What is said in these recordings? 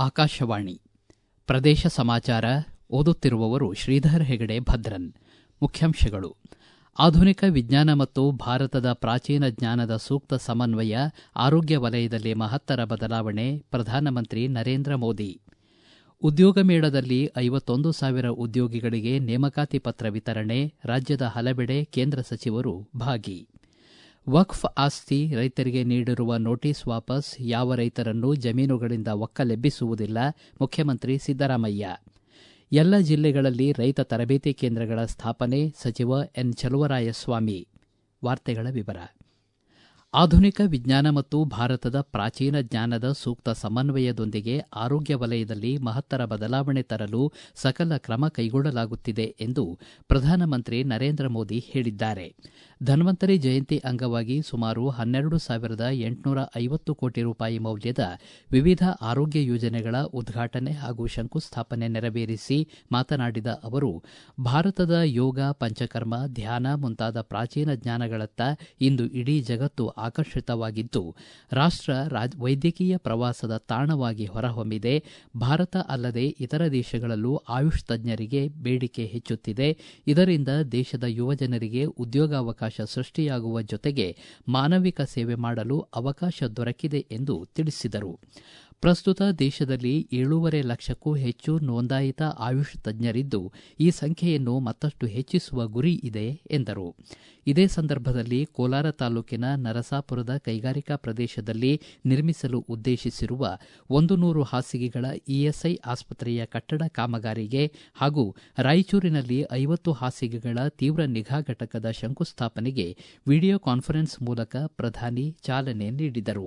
ಆಕಾಶವಾಣಿ ಪ್ರದೇಶ ಸಮಾಚಾರ ಓದುತ್ತಿರುವವರು ಶ್ರೀಧರ್ ಹೆಗಡೆ ಭದ್ರನ್ ಮುಖ್ಯಾಂಶಗಳು ಆಧುನಿಕ ವಿಜ್ಞಾನ ಮತ್ತು ಭಾರತದ ಪ್ರಾಚೀನ ಜ್ಞಾನದ ಸೂಕ್ತ ಸಮನ್ವಯ ಆರೋಗ್ಯ ವಲಯದಲ್ಲಿ ಮಹತ್ತರ ಬದಲಾವಣೆ ಪ್ರಧಾನಮಂತ್ರಿ ನರೇಂದ್ರ ಮೋದಿ ಉದ್ಯೋಗ ಮೇಳದಲ್ಲಿ ಐವತ್ತೊಂದು ಸಾವಿರ ಉದ್ಯೋಗಿಗಳಿಗೆ ನೇಮಕಾತಿ ಪತ್ರ ವಿತರಣೆ ರಾಜ್ಯದ ಹಲವೆಡೆ ಕೇಂದ್ರ ಸಚಿವರು ಭಾಗಿ ವಕ್ಫ್ ಆಸ್ತಿ ರೈತರಿಗೆ ನೀಡಿರುವ ನೋಟಿಸ್ ವಾಪಸ್ ಯಾವ ರೈತರನ್ನು ಜಮೀನುಗಳಿಂದ ಒಕ್ಕಲೆಬ್ಬಿಸುವುದಿಲ್ಲ ಮುಖ್ಯಮಂತ್ರಿ ಸಿದ್ದರಾಮಯ್ಯ ಎಲ್ಲ ಜಿಲ್ಲೆಗಳಲ್ಲಿ ರೈತ ತರಬೇತಿ ಕೇಂದ್ರಗಳ ಸ್ಥಾಪನೆ ಸಚಿವ ಎನ್ ಚಲುವರಾಯಸ್ವಾಮಿ ವಾರ್ತೆಗಳ ವಿವರ ಆಧುನಿಕ ವಿಜ್ಞಾನ ಮತ್ತು ಭಾರತದ ಪ್ರಾಚೀನ ಜ್ಞಾನದ ಸೂಕ್ತ ಸಮನ್ವಯದೊಂದಿಗೆ ಆರೋಗ್ಯ ವಲಯದಲ್ಲಿ ಮಹತ್ತರ ಬದಲಾವಣೆ ತರಲು ಸಕಲ ಕ್ರಮ ಕೈಗೊಳ್ಳಲಾಗುತ್ತಿದೆ ಎಂದು ಪ್ರಧಾನಮಂತ್ರಿ ನರೇಂದ್ರ ಮೋದಿ ಹೇಳಿದ್ದಾರೆ ಧನ್ವಂತರಿ ಜಯಂತಿ ಅಂಗವಾಗಿ ಸುಮಾರು ಹನ್ನೆರಡು ಸಾವಿರದ ಎಂಟುನೂರ ಐವತ್ತು ಕೋಟಿ ರೂಪಾಯಿ ಮೌಲ್ಯದ ವಿವಿಧ ಆರೋಗ್ಯ ಯೋಜನೆಗಳ ಉದ್ಘಾಟನೆ ಹಾಗೂ ಶಂಕುಸ್ಥಾಪನೆ ನೆರವೇರಿಸಿ ಮಾತನಾಡಿದ ಅವರು ಭಾರತದ ಯೋಗ ಪಂಚಕರ್ಮ ಧ್ಯಾನ ಮುಂತಾದ ಪ್ರಾಚೀನ ಜ್ಞಾನಗಳತ್ತ ಇಂದು ಇಡೀ ಜಗತ್ತು ಆಕರ್ಷಿತವಾಗಿದ್ದು ರಾಷ್ಟ ವೈದ್ಯಕೀಯ ಪ್ರವಾಸದ ತಾಣವಾಗಿ ಹೊರಹೊಮ್ಮಿದೆ ಭಾರತ ಅಲ್ಲದೆ ಇತರ ದೇಶಗಳಲ್ಲೂ ಆಯುಷ್ ತಜ್ಞರಿಗೆ ಬೇಡಿಕೆ ಹೆಚ್ಚುತ್ತಿದೆ ಇದರಿಂದ ದೇಶದ ಯುವಜನರಿಗೆ ಉದ್ಯೋಗಾವಕಾಶ ಸೃಷ್ಟಿಯಾಗುವ ಜೊತೆಗೆ ಮಾನವಿಕ ಸೇವೆ ಮಾಡಲು ಅವಕಾಶ ದೊರಕಿದೆ ಎಂದು ತಿಳಿಸಿದರು ಪ್ರಸ್ತುತ ದೇಶದಲ್ಲಿ ಏಳೂವರೆ ಲಕ್ಷಕ್ಕೂ ಹೆಚ್ಚು ನೋಂದಾಯಿತ ಆಯುಷ್ ತಜ್ಞರಿದ್ದು ಈ ಸಂಖ್ಯೆಯನ್ನು ಮತ್ತಷ್ಟು ಹೆಚ್ಚಿಸುವ ಗುರಿ ಇದೆ ಎಂದರು ಇದೇ ಸಂದರ್ಭದಲ್ಲಿ ಕೋಲಾರ ತಾಲೂಕಿನ ನರಸಾಪುರದ ಕೈಗಾರಿಕಾ ಪ್ರದೇಶದಲ್ಲಿ ನಿರ್ಮಿಸಲು ಉದ್ದೇಶಿಸಿರುವ ಒಂದು ನೂರು ಹಾಸಿಗೆಗಳ ಇಎಸ್ಐ ಆಸ್ಪತ್ರೆಯ ಕಟ್ಟಡ ಕಾಮಗಾರಿಗೆ ಹಾಗೂ ರಾಯಚೂರಿನಲ್ಲಿ ಐವತ್ತು ಹಾಸಿಗೆಗಳ ತೀವ್ರ ನಿಗಾ ಘಟಕದ ಶಂಕುಸ್ಥಾಪನೆಗೆ ವಿಡಿಯೋ ಕಾನ್ಫರೆನ್ಸ್ ಮೂಲಕ ಪ್ರಧಾನಿ ಚಾಲನೆ ನೀಡಿದರು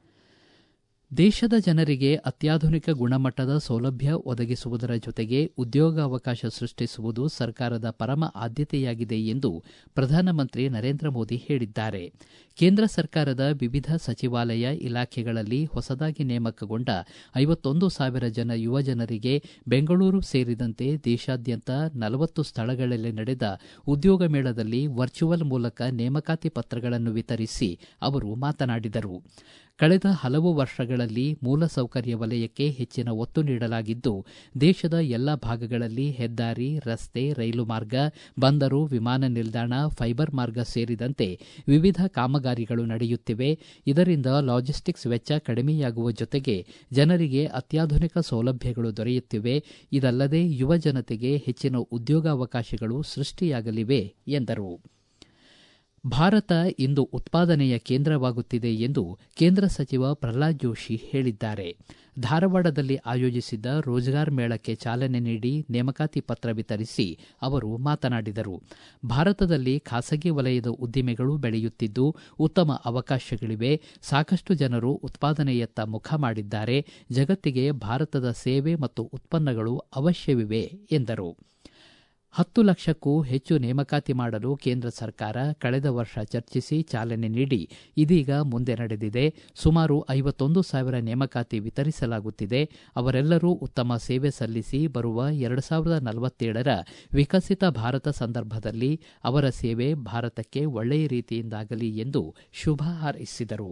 ದೇಶದ ಜನರಿಗೆ ಅತ್ಯಾಧುನಿಕ ಗುಣಮಟ್ಟದ ಸೌಲಭ್ಯ ಒದಗಿಸುವುದರ ಜೊತೆಗೆ ಉದ್ಯೋಗಾವಕಾಶ ಸೃಷ್ಟಿಸುವುದು ಸರ್ಕಾರದ ಪರಮ ಆದ್ಯತೆಯಾಗಿದೆ ಎಂದು ಪ್ರಧಾನಮಂತ್ರಿ ನರೇಂದ್ರ ಮೋದಿ ಹೇಳಿದ್ದಾರೆ ಕೇಂದ್ರ ಸರ್ಕಾರದ ವಿವಿಧ ಸಚಿವಾಲಯ ಇಲಾಖೆಗಳಲ್ಲಿ ಹೊಸದಾಗಿ ನೇಮಕಗೊಂಡ ಐವತ್ತೊಂದು ಸಾವಿರ ಜನ ಯುವಜನರಿಗೆ ಬೆಂಗಳೂರು ಸೇರಿದಂತೆ ದೇಶಾದ್ಯಂತ ನಲವತ್ತು ಸ್ಥಳಗಳಲ್ಲಿ ನಡೆದ ಉದ್ಯೋಗ ಮೇಳದಲ್ಲಿ ವರ್ಚುವಲ್ ಮೂಲಕ ನೇಮಕಾತಿ ಪತ್ರಗಳನ್ನು ವಿತರಿಸಿ ಅವರು ಮಾತನಾಡಿದರು ಕಳೆದ ಹಲವು ವರ್ಷಗಳಲ್ಲಿ ಮೂಲಸೌಕರ್ಯ ವಲಯಕ್ಕೆ ಹೆಚ್ಚಿನ ಒತ್ತು ನೀಡಲಾಗಿದ್ದು ದೇಶದ ಎಲ್ಲ ಭಾಗಗಳಲ್ಲಿ ಹೆದ್ದಾರಿ ರಸ್ತೆ ರೈಲು ಮಾರ್ಗ ಬಂದರು ವಿಮಾನ ನಿಲ್ದಾಣ ಫೈಬರ್ ಮಾರ್ಗ ಸೇರಿದಂತೆ ವಿವಿಧ ಕಾಮಗಾರಿಗಳು ನಡೆಯುತ್ತಿವೆ ಇದರಿಂದ ಲಾಜಿಸ್ಟಿಕ್ಸ್ ವೆಚ್ಚ ಕಡಿಮೆಯಾಗುವ ಜೊತೆಗೆ ಜನರಿಗೆ ಅತ್ಯಾಧುನಿಕ ಸೌಲಭ್ಯಗಳು ದೊರೆಯುತ್ತಿವೆ ಇದಲ್ಲದೆ ಯುವ ಜನತೆಗೆ ಹೆಚ್ಚಿನ ಉದ್ಯೋಗಾವಕಾಶಗಳು ಸೃಷ್ಟಿಯಾಗಲಿವೆ ಎಂದರು ಭಾರತ ಇಂದು ಉತ್ಪಾದನೆಯ ಕೇಂದ್ರವಾಗುತ್ತಿದೆ ಎಂದು ಕೇಂದ್ರ ಸಚಿವ ಪ್ರಹ್ಲಾದ್ ಜೋಶಿ ಹೇಳಿದ್ದಾರೆ ಧಾರವಾಡದಲ್ಲಿ ಆಯೋಜಿಸಿದ್ದ ರೋಜ್ಗಾರ್ ಮೇಳಕ್ಕೆ ಚಾಲನೆ ನೀಡಿ ನೇಮಕಾತಿ ಪತ್ರ ವಿತರಿಸಿ ಅವರು ಮಾತನಾಡಿದರು ಭಾರತದಲ್ಲಿ ಖಾಸಗಿ ವಲಯದ ಉದ್ದಿಮೆಗಳು ಬೆಳೆಯುತ್ತಿದ್ದು ಉತ್ತಮ ಅವಕಾಶಗಳಿವೆ ಸಾಕಷ್ಟು ಜನರು ಉತ್ಪಾದನೆಯತ್ತ ಮುಖ ಮಾಡಿದ್ದಾರೆ ಜಗತ್ತಿಗೆ ಭಾರತದ ಸೇವೆ ಮತ್ತು ಉತ್ಪನ್ನಗಳು ಅವಶ್ಯವಿವೆ ಎಂದರು ಹತ್ತು ಲಕ್ಷಕ್ಕೂ ಹೆಚ್ಚು ನೇಮಕಾತಿ ಮಾಡಲು ಕೇಂದ್ರ ಸರ್ಕಾರ ಕಳೆದ ವರ್ಷ ಚರ್ಚಿಸಿ ಚಾಲನೆ ನೀಡಿ ಇದೀಗ ಮುಂದೆ ನಡೆದಿದೆ ಸುಮಾರು ಐವತ್ತೊಂದು ಸಾವಿರ ನೇಮಕಾತಿ ವಿತರಿಸಲಾಗುತ್ತಿದೆ ಅವರೆಲ್ಲರೂ ಉತ್ತಮ ಸೇವೆ ಸಲ್ಲಿಸಿ ಬರುವ ಎರಡು ಸಾವಿರದ ನಲವತ್ತೇಳರ ವಿಕಸಿತ ಭಾರತ ಸಂದರ್ಭದಲ್ಲಿ ಅವರ ಸೇವೆ ಭಾರತಕ್ಕೆ ಒಳ್ಳೆಯ ರೀತಿಯಿಂದಾಗಲಿ ಎಂದು ಶುಭ ಹಾರೈಸಿದರು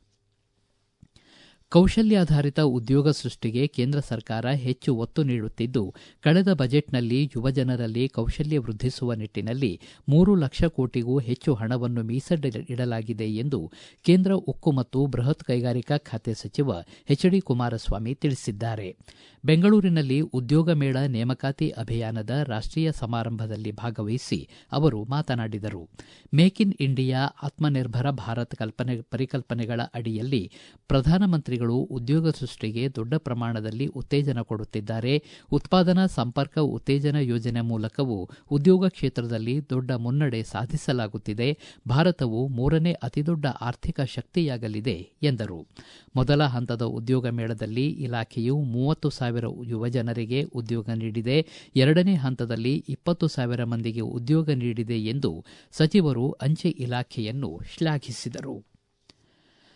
ಕೌಶಲ್ಯಾಧಾರಿತ ಉದ್ಯೋಗ ಸೃಷ್ಟಿಗೆ ಕೇಂದ್ರ ಸರ್ಕಾರ ಹೆಚ್ಚು ಒತ್ತು ನೀಡುತ್ತಿದ್ದು ಕಳೆದ ಬಜೆಟ್ನಲ್ಲಿ ಯುವಜನರಲ್ಲಿ ಕೌಶಲ್ಯ ವೃದ್ಧಿಸುವ ನಿಟ್ಟನಲ್ಲಿ ಮೂರು ಲಕ್ಷ ಕೋಟಿಗೂ ಹೆಚ್ಚು ಹಣವನ್ನು ಮೀಸಲಿಡಲಾಗಿದೆ ಎಂದು ಕೇಂದ್ರ ಉಕ್ಕು ಮತ್ತು ಬೃಹತ್ ಕೈಗಾರಿಕಾ ಖಾತೆ ಸಚಿವ ಎಚ್ ಡಿ ಕುಮಾರಸ್ವಾಮಿ ತಿಳಿಸಿದ್ದಾರೆ ಬೆಂಗಳೂರಿನಲ್ಲಿ ಉದ್ಯೋಗ ಮೇಳ ನೇಮಕಾತಿ ಅಭಿಯಾನದ ರಾಷ್ಟೀಯ ಸಮಾರಂಭದಲ್ಲಿ ಭಾಗವಹಿಸಿ ಅವರು ಮಾತನಾಡಿದರು make in India Atmanirbhar Bharat ಕಲ್ಪನೆ ಪರಿಕಲ್ಪನೆಗಳ ಅಡಿಯಲ್ಲಿ ಪ್ರಧಾನಮಂತ್ರಿಗಳು ಉದ್ಯೋಗ ಸೃಷ್ಟಿಗೆ ದೊಡ್ಡ ಪ್ರಮಾಣದಲ್ಲಿ ಉತ್ತೇಜನ ಕೊಡುತ್ತಿದ್ದಾರೆ ಉತ್ಪಾದನಾ ಸಂಪರ್ಕ ಉತ್ತೇಜನ ಯೋಜನೆ ಮೂಲಕವೂ ಉದ್ಯೋಗ ಕ್ಷೇತ್ರದಲ್ಲಿ ದೊಡ್ಡ ಮುನ್ನಡೆ ಸಾಧಿಸಲಾಗುತ್ತಿದೆ ಭಾರತವು ಮೂರನೇ ಅತಿದೊಡ್ಡ ಆರ್ಥಿಕ ಶಕ್ತಿಯಾಗಲಿದೆ ಎಂದರು ಮೊದಲ ಹಂತದ ಉದ್ಯೋಗ ಮೇಳದಲ್ಲಿ ಇಲಾಖೆಯು ಮೂವತ್ತು ಸಾವಿರ ಯುವಜನರಿಗೆ ಉದ್ಯೋಗ ನೀಡಿದೆ ಎರಡನೇ ಹಂತದಲ್ಲಿ ಇಪ್ಪತ್ತು ಸಾವಿರ ಮಂದಿಗೆ ಉದ್ಯೋಗ ನೀಡಿದೆ ಎಂದು ಸಚಿವರು ಅಂಚೆ ಇಲಾಖೆಯನ್ನು ಶ್ಲಾಘಿಸಿದರು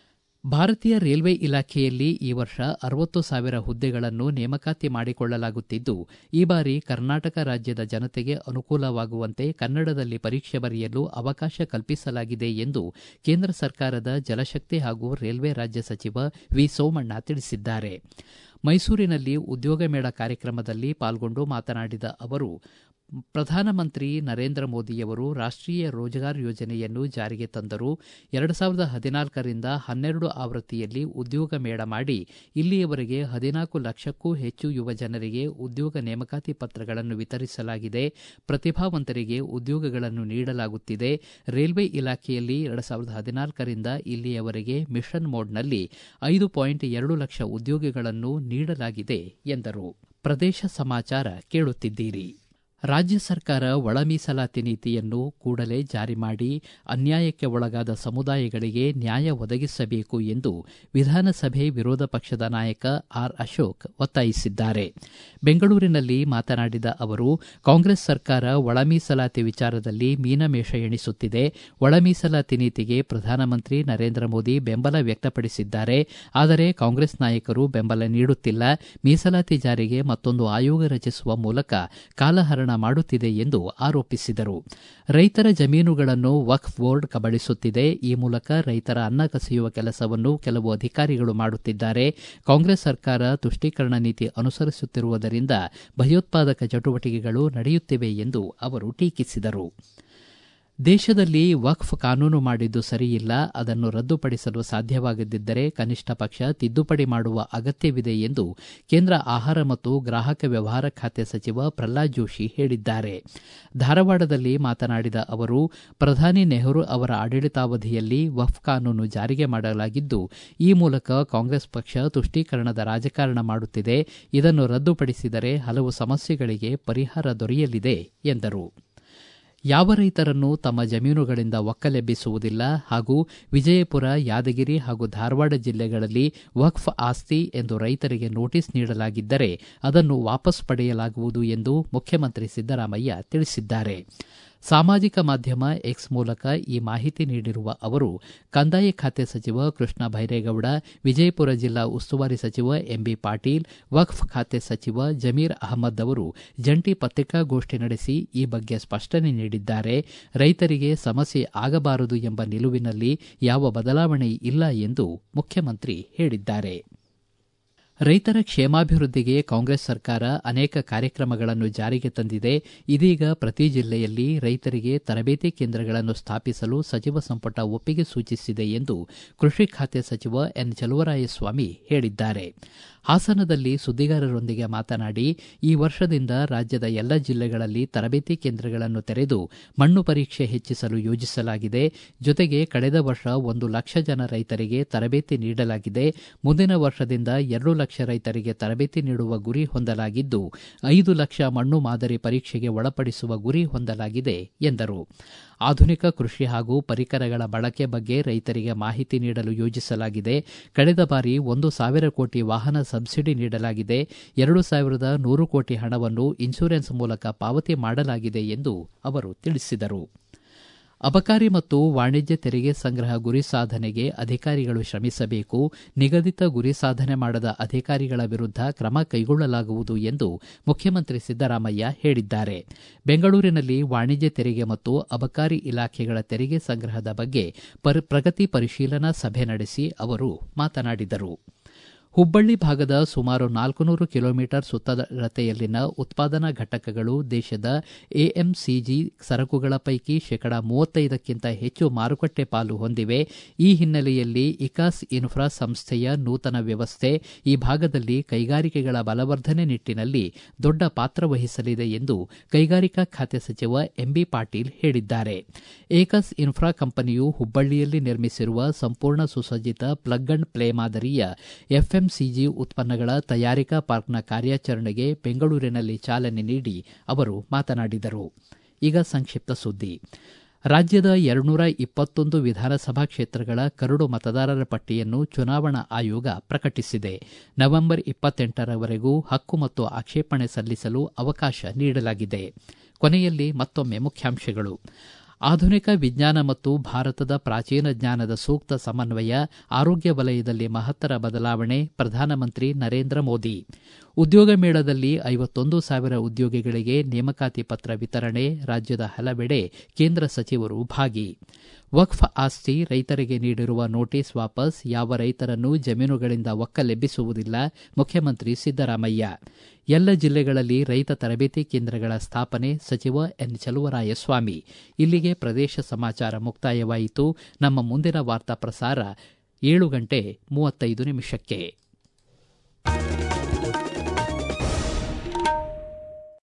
ಭಾರತೀಯ ರೈಲ್ವೆ ಇಲಾಖೆಯಲ್ಲಿ ಈ ವರ್ಷ ಅರವತ್ತು ಸಾವಿರ ಹುದ್ದೆಗಳನ್ನು ನೇಮಕಾತಿ ಮಾಡಿಕೊಳ್ಳಲಾಗುತ್ತಿದ್ದು ಈ ಬಾರಿ ಕರ್ನಾಟಕ ರಾಜ್ಯದ ಜನತೆಗೆ ಅನುಕೂಲವಾಗುವಂತೆ ಕನ್ನಡದಲ್ಲಿ ಪರೀಕ್ಷೆ ಬರೆಯಲು ಅವಕಾಶ ಕಲ್ಪಿಸಲಾಗಿದೆ ಎಂದು ಕೇಂದ್ರ ಸರ್ಕಾರದ ಜಲಶಕ್ತಿ ಹಾಗೂ ರೈಲ್ವೆ ರಾಜ್ಯ ಸಚಿವ ವಿ ಸೋಮಣ್ಣ ತಿಳಿಸಿದ್ದಾರೆ ಮೈಸೂರಿನಲ್ಲಿ ಉದ್ಯೋಗ ಮೇಳ ಕಾರ್ಯಕ್ರಮದಲ್ಲಿ ಪಾಲ್ಗೊಂಡು ಮಾತನಾಡಿದ ಅವರು ಪ್ರಧಾನಮಂತ್ರಿ ನರೇಂದ್ರ ಮೋದಿಯವರು ರಾಷ್ಟೀಯ ರೋಜಗಾರ್ ಯೋಜನೆಯನ್ನು ಜಾರಿಗೆ ತಂದರು ಎರಡು ಸಾವಿರದ ಹದಿನಾಲ್ಕರಿಂದ ಹನ್ನೆರಡು ಆವೃತ್ತಿಯಲ್ಲಿ ಉದ್ಯೋಗ ಮೇಳ ಮಾಡಿ ಇಲ್ಲಿಯವರೆಗೆ ಹದಿನಾಲ್ಕು ಲಕ್ಷಕ್ಕೂ ಹೆಚ್ಚು ಯುವ ಜನರಿಗೆ ಉದ್ಯೋಗ ನೇಮಕಾತಿ ಪತ್ರಗಳನ್ನು ವಿತರಿಸಲಾಗಿದೆ ಪ್ರತಿಭಾವಂತರಿಗೆ ಉದ್ಯೋಗಗಳನ್ನು ನೀಡಲಾಗುತ್ತಿದೆ ರೈಲ್ವೆ ಇಲಾಖೆಯಲ್ಲಿ ಎರಡು ಸಾವಿರದ ಹದಿನಾಲ್ಕರಿಂದ ಇಲ್ಲಿಯವರೆಗೆ ಮಿಷನ್ ಮೋಡ್ನಲ್ಲಿ ಐದು ಪಾಯಿಂಟ್ ಎರಡು ಲಕ್ಷ ಉದ್ಯೋಗಗಳನ್ನು ನೀಡಲಾಗಿದೆ ಎಂದರು ಪ್ರದೇಶ ಸಮಾಚಾರ ಕೇಳುತ್ತಿದ್ದೀರಿ ರಾಜ್ಯ ಸರ್ಕಾರ ಒಳ ಮೀಸಲಾತಿ ನೀತಿಯನ್ನು ಕೂಡಲೇ ಜಾರಿ ಮಾಡಿ ಅನ್ಯಾಯಕ್ಕೆ ಒಳಗಾದ ಸಮುದಾಯಗಳಿಗೆ ನ್ಯಾಯ ಒದಗಿಸಬೇಕು ಎಂದು ವಿಧಾನಸಭೆ ವಿರೋಧ ಪಕ್ಷದ ನಾಯಕ ಆರ್ ಅಶೋಕ್ ಒತ್ತಾಯಿಸಿದ್ದಾರೆ ಬೆಂಗಳೂರಿನಲ್ಲಿ ಮಾತನಾಡಿದ ಅವರು ಕಾಂಗ್ರೆಸ್ ಸರ್ಕಾರ ಒಳ ಮೀಸಲಾತಿ ವಿಚಾರದಲ್ಲಿ ಮೀನಮೇಷ ಎಣಿಸುತ್ತಿದೆ ಒಳ ಮೀಸಲಾತಿ ನೀತಿಗೆ ಪ್ರಧಾನಮಂತ್ರಿ ನರೇಂದ್ರ ಮೋದಿ ಬೆಂಬಲ ವ್ಯಕ್ತಪಡಿಸಿದ್ದಾರೆ ಆದರೆ ಕಾಂಗ್ರೆಸ್ ನಾಯಕರು ಬೆಂಬಲ ನೀಡುತ್ತಿಲ್ಲ ಮೀಸಲಾತಿ ಜಾರಿಗೆ ಮತ್ತೊಂದು ಆಯೋಗ ರಚಿಸುವ ಮೂಲಕ ಕಾಲಹರಣ ಮಾಡುತ್ತಿದೆ ಎಂದು ಆರೋಪಿಸಿದರು ರೈತರ ಜಮೀನುಗಳನ್ನು ವಕ್ಫ್ ಬೋರ್ಡ್ ಕಬಳಿಸುತ್ತಿದೆ ಈ ಮೂಲಕ ರೈತರ ಅನ್ನ ಕಸಿಯುವ ಕೆಲಸವನ್ನು ಕೆಲವು ಅಧಿಕಾರಿಗಳು ಮಾಡುತ್ತಿದ್ದಾರೆ ಕಾಂಗ್ರೆಸ್ ಸರ್ಕಾರ ತುಷ್ಟೀಕರಣ ನೀತಿ ಅನುಸರಿಸುತ್ತಿರುವುದರಿಂದ ಭಯೋತ್ಪಾದಕ ಚಟುವಟಿಕೆಗಳು ನಡೆಯುತ್ತಿವೆ ಎಂದು ಅವರು ಟೀಕಿಸಿದರು ದೇಶದಲ್ಲಿ ವಕ್ಫ್ ಕಾನೂನು ಮಾಡಿದ್ದು ಸರಿಯಿಲ್ಲ ಅದನ್ನು ರದ್ದುಪಡಿಸಲು ಸಾಧ್ಯವಾಗದಿದ್ದರೆ ಕನಿಷ್ಠ ಪಕ್ಷ ತಿದ್ದುಪಡಿ ಮಾಡುವ ಅಗತ್ಯವಿದೆ ಎಂದು ಕೇಂದ್ರ ಆಹಾರ ಮತ್ತು ಗ್ರಾಹಕ ವ್ಯವಹಾರ ಖಾತೆ ಸಚಿವ ಪ್ರಹ್ಲಾದ್ ಜೋಶಿ ಹೇಳಿದ್ದಾರೆ ಧಾರವಾಡದಲ್ಲಿ ಮಾತನಾಡಿದ ಅವರು ಪ್ರಧಾನಿ ನೆಹರು ಅವರ ಆಡಳಿತಾವಧಿಯಲ್ಲಿ ವಕ್ಫ್ ಕಾನೂನು ಜಾರಿಗೆ ಮಾಡಲಾಗಿದ್ದು ಈ ಮೂಲಕ ಕಾಂಗ್ರೆಸ್ ಪಕ್ಷ ತುಷ್ಟೀಕರಣದ ರಾಜಕಾರಣ ಮಾಡುತ್ತಿದೆ ಇದನ್ನು ರದ್ದುಪಡಿಸಿದರೆ ಹಲವು ಸಮಸ್ಯೆಗಳಿಗೆ ಪರಿಹಾರ ದೊರೆಯಲಿದೆ ಎಂದರು ಯಾವ ರೈತರನ್ನು ತಮ್ಮ ಜಮೀನುಗಳಿಂದ ಒಕ್ಕಲೆಬ್ಬಿಸುವುದಿಲ್ಲ ಹಾಗೂ ವಿಜಯಪುರ ಯಾದಗಿರಿ ಹಾಗೂ ಧಾರವಾಡ ಜಿಲ್ಲೆಗಳಲ್ಲಿ ವಕ್ಫ್ ಆಸ್ತಿ ಎಂದು ರೈತರಿಗೆ ನೋಟಿಸ್ ನೀಡಲಾಗಿದ್ದರೆ ಅದನ್ನು ವಾಪಸ್ ಪಡೆಯಲಾಗುವುದು ಎಂದು ಮುಖ್ಯಮಂತ್ರಿ ಸಿದ್ದರಾಮಯ್ಯ ತಿಳಿಸಿದ್ದಾರೆ ಸಾಮಾಜಿಕ ಮಾಧ್ಯಮ ಎಕ್ಸ್ ಮೂಲಕ ಈ ಮಾಹಿತಿ ನೀಡಿರುವ ಅವರು ಕಂದಾಯ ಖಾತೆ ಸಚಿವ ಕೃಷ್ಣ ಬೈರೇಗೌಡ ವಿಜಯಪುರ ಜಿಲ್ಲಾ ಉಸ್ತುವಾರಿ ಸಚಿವ ಎಂಬಿ ಪಾಟೀಲ್ ವಕ್ಫ್ ಖಾತೆ ಸಚಿವ ಜಮೀರ್ ಅಹಮದ್ ಅವರು ಜಂಟಿ ಪತ್ರಿಕಾಗೋಷ್ಠಿ ನಡೆಸಿ ಈ ಬಗ್ಗೆ ಸ್ಪಷ್ಟನೆ ನೀಡಿದ್ದಾರೆ ರೈತರಿಗೆ ಸಮಸ್ಯೆ ಆಗಬಾರದು ಎಂಬ ನಿಲುವಿನಲ್ಲಿ ಯಾವ ಬದಲಾವಣೆ ಇಲ್ಲ ಎಂದು ಮುಖ್ಯಮಂತ್ರಿ ಹೇಳಿದ್ದಾರೆ ರೈತರ ಕ್ಷೇಮಾಭಿವೃದ್ಧಿಗೆ ಕಾಂಗ್ರೆಸ್ ಸರ್ಕಾರ ಅನೇಕ ಕಾರ್ಯಕ್ರಮಗಳನ್ನು ಜಾರಿಗೆ ತಂದಿದೆ ಇದೀಗ ಪ್ರತಿ ಜಿಲ್ಲೆಯಲ್ಲಿ ರೈತರಿಗೆ ತರಬೇತಿ ಕೇಂದ್ರಗಳನ್ನು ಸ್ಥಾಪಿಸಲು ಸಚಿವ ಸಂಪುಟ ಒಪ್ಪಿಗೆ ಸೂಚಿಸಿದೆ ಎಂದು ಕೃಷಿ ಖಾತೆ ಸಚಿವ ಎನ್ ಚಲುವರಾಯಸ್ವಾಮಿ ಹೇಳಿದ್ದಾರೆ ಹಾಸನದಲ್ಲಿ ಸುದ್ದಿಗಾರರೊಂದಿಗೆ ಮಾತನಾಡಿ ಈ ವರ್ಷದಿಂದ ರಾಜ್ಯದ ಎಲ್ಲ ಜಿಲ್ಲೆಗಳಲ್ಲಿ ತರಬೇತಿ ಕೇಂದ್ರಗಳನ್ನು ತೆರೆದು ಮಣ್ಣು ಪರೀಕ್ಷೆ ಹೆಚ್ಚಿಸಲು ಯೋಜಿಸಲಾಗಿದೆ ಜೊತೆಗೆ ಕಳೆದ ವರ್ಷ ಒಂದು ಲಕ್ಷ ಜನ ರೈತರಿಗೆ ತರಬೇತಿ ನೀಡಲಾಗಿದೆ ಮುಂದಿನ ವರ್ಷದಿಂದ ಎರಡು ಲಕ್ಷ ರೈತರಿಗೆ ತರಬೇತಿ ನೀಡುವ ಗುರಿ ಹೊಂದಲಾಗಿದ್ದು ಐದು ಲಕ್ಷ ಮಣ್ಣು ಮಾದರಿ ಪರೀಕ್ಷೆಗೆ ಒಳಪಡಿಸುವ ಗುರಿ ಹೊಂದಲಾಗಿದೆ ಎಂದರು ಆಧುನಿಕ ಕೃಷಿ ಹಾಗೂ ಪರಿಕರಗಳ ಬಳಕೆ ಬಗ್ಗೆ ರೈತರಿಗೆ ಮಾಹಿತಿ ನೀಡಲು ಯೋಜಿಸಲಾಗಿದೆ ಕಳೆದ ಬಾರಿ ಒಂದು ಸಾವಿರ ಕೋಟಿ ವಾಹನ ಸಬ್ಸಿಡಿ ನೀಡಲಾಗಿದೆ ಎರಡು ಸಾವಿರದ ನೂರು ಕೋಟಿ ಹಣವನ್ನು ಇನ್ಶೂರೆನ್ಸ್ ಮೂಲಕ ಪಾವತಿ ಮಾಡಲಾಗಿದೆ ಎಂದು ಅವರು ತಿಳಿಸಿದರು ಅಬಕಾರಿ ಮತ್ತು ವಾಣಿಜ್ಯ ತೆರಿಗೆ ಸಂಗ್ರಹ ಗುರಿ ಸಾಧನೆಗೆ ಅಧಿಕಾರಿಗಳು ಶ್ರಮಿಸಬೇಕು ನಿಗದಿತ ಗುರಿ ಸಾಧನೆ ಮಾಡದ ಅಧಿಕಾರಿಗಳ ವಿರುದ್ಧ ಕ್ರಮ ಕೈಗೊಳ್ಳಲಾಗುವುದು ಎಂದು ಮುಖ್ಯಮಂತ್ರಿ ಸಿದ್ದರಾಮಯ್ಯ ಹೇಳಿದ್ದಾರೆ ಬೆಂಗಳೂರಿನಲ್ಲಿ ವಾಣಿಜ್ಯ ತೆರಿಗೆ ಮತ್ತು ಅಬಕಾರಿ ಇಲಾಖೆಗಳ ತೆರಿಗೆ ಸಂಗ್ರಹದ ಬಗ್ಗೆ ಪ್ರಗತಿ ಪರಿಶೀಲನಾ ಸಭೆ ನಡೆಸಿ ಅವರು ಮಾತನಾಡಿದರು ಹುಬ್ಬಳ್ಳಿ ಭಾಗದ ಸುಮಾರು ನಾಲ್ಕುನೂರು ಕಿಲೋಮೀಟರ್ ಸುತ್ತಳತೆಯಲ್ಲಿನ ಉತ್ಪಾದನಾ ಘಟಕಗಳು ದೇಶದ ಎಎಂಸಿಜಿ ಸರಕುಗಳ ಪೈಕಿ ಶೇಕಡಾ ಮೂವತ್ತೈದಕ್ಕಿಂತ ಹೆಚ್ಚು ಮಾರುಕಟ್ಟೆ ಪಾಲು ಹೊಂದಿವೆ ಈ ಹಿನ್ನೆಲೆಯಲ್ಲಿ ಇಕಾಸ್ ಇನ್ಫ್ರಾ ಸಂಸ್ಥೆಯ ನೂತನ ವ್ಯವಸ್ಥೆ ಈ ಭಾಗದಲ್ಲಿ ಕೈಗಾರಿಕೆಗಳ ಬಲವರ್ಧನೆ ನಿಟ್ಟಿನಲ್ಲಿ ದೊಡ್ಡ ಪಾತ್ರ ವಹಿಸಲಿದೆ ಎಂದು ಕೈಗಾರಿಕಾ ಖಾತೆ ಸಚಿವ ಎಂಬಿ ಪಾಟೀಲ್ ಹೇಳಿದ್ದಾರೆ ಏಕಸ್ ಇನ್ಫ್ರಾ ಕಂಪನಿಯು ಹುಬ್ಬಳ್ಳಿಯಲ್ಲಿ ನಿರ್ಮಿಸಿರುವ ಸಂಪೂರ್ಣ ಸುಸಜ್ಜಿತ ಪ್ಲಗ್ ಅಂಡ್ ಪ್ಲೇ ಮಾದರಿಯ ಎಫ್ಎಂಸಿಜಿ ಉತ್ಪನ್ನಗಳ ತಯಾರಿಕಾ ಪಾರ್ಕ್ನ ಕಾರ್ಯಾಚರಣೆಗೆ ಬೆಂಗಳೂರಿನಲ್ಲಿ ಚಾಲನೆ ನೀಡಿ ಅವರು ಮಾತನಾಡಿದರು ಈಗ ಸಂಕ್ಷಿಪ್ತ ಸುದ್ದಿ ರಾಜ್ಯದ ಎರಡ್ನೂರ ಇಪ್ಪತ್ತೊಂದು ವಿಧಾನಸಭಾ ಕ್ಷೇತ್ರಗಳ ಕರಡು ಮತದಾರರ ಪಟ್ಟಿಯನ್ನು ಚುನಾವಣಾ ಆಯೋಗ ಪ್ರಕಟಿಸಿದೆ ನವೆಂಬರ್ ಇಪ್ಪತ್ತೆಂಟರವರೆಗೂ ಹಕ್ಕು ಮತ್ತು ಆಕ್ಷೇಪಣೆ ಸಲ್ಲಿಸಲು ಅವಕಾಶ ನೀಡಲಾಗಿದೆ ಕೊನೆಯಲ್ಲಿ ಮತ್ತೊಮ್ಮೆ ಮುಖ್ಯಾಂಶಗಳು ಆಧುನಿಕ ವಿಜ್ಞಾನ ಮತ್ತು ಭಾರತದ ಪ್ರಾಚೀನ ಜ್ಞಾನದ ಸೂಕ್ತ ಸಮನ್ವಯ ಆರೋಗ್ಯ ವಲಯದಲ್ಲಿ ಮಹತ್ತರ ಬದಲಾವಣೆ ಪ್ರಧಾನಮಂತ್ರಿ ನರೇಂದ್ರ ಮೋದಿ ಉದ್ಯೋಗ ಮೇಳದಲ್ಲಿ ಐವತ್ತೊಂದು ಸಾವಿರ ಉದ್ಯೋಗಿಗಳಿಗೆ ನೇಮಕಾತಿ ಪತ್ರ ವಿತರಣೆ ರಾಜ್ಯದ ಹಲವೆಡೆ ಕೇಂದ್ರ ಸಚಿವರು ಭಾಗಿ ವಕ್ಫ್ ಆಸ್ತಿ ರೈತರಿಗೆ ನೀಡಿರುವ ನೋಟಿಸ್ ವಾಪಸ್ ಯಾವ ರೈತರನ್ನು ಜಮೀನುಗಳಿಂದ ಒಕ್ಕಲೆಬ್ಬಿಸುವುದಿಲ್ಲ ಮುಖ್ಯಮಂತ್ರಿ ಸಿದ್ದರಾಮಯ್ಯ ಎಲ್ಲ ಜಿಲ್ಲೆಗಳಲ್ಲಿ ರೈತ ತರಬೇತಿ ಕೇಂದ್ರಗಳ ಸ್ಥಾಪನೆ ಸಚಿವ ಎನ್ ಚಲುವರಾಯಸ್ವಾಮಿ ಇಲ್ಲಿಗೆ ಪ್ರದೇಶ ಸಮಾಚಾರ ಮುಕ್ತಾಯವಾಯಿತು ನಮ್ಮ ಮುಂದಿನ ವಾರ್ತಾ ಪ್ರಸಾರ ಏಳು ಗಂಟೆ ಮೂವತ್ತೈದು ನಿಮಿಷಕ್ಕೆ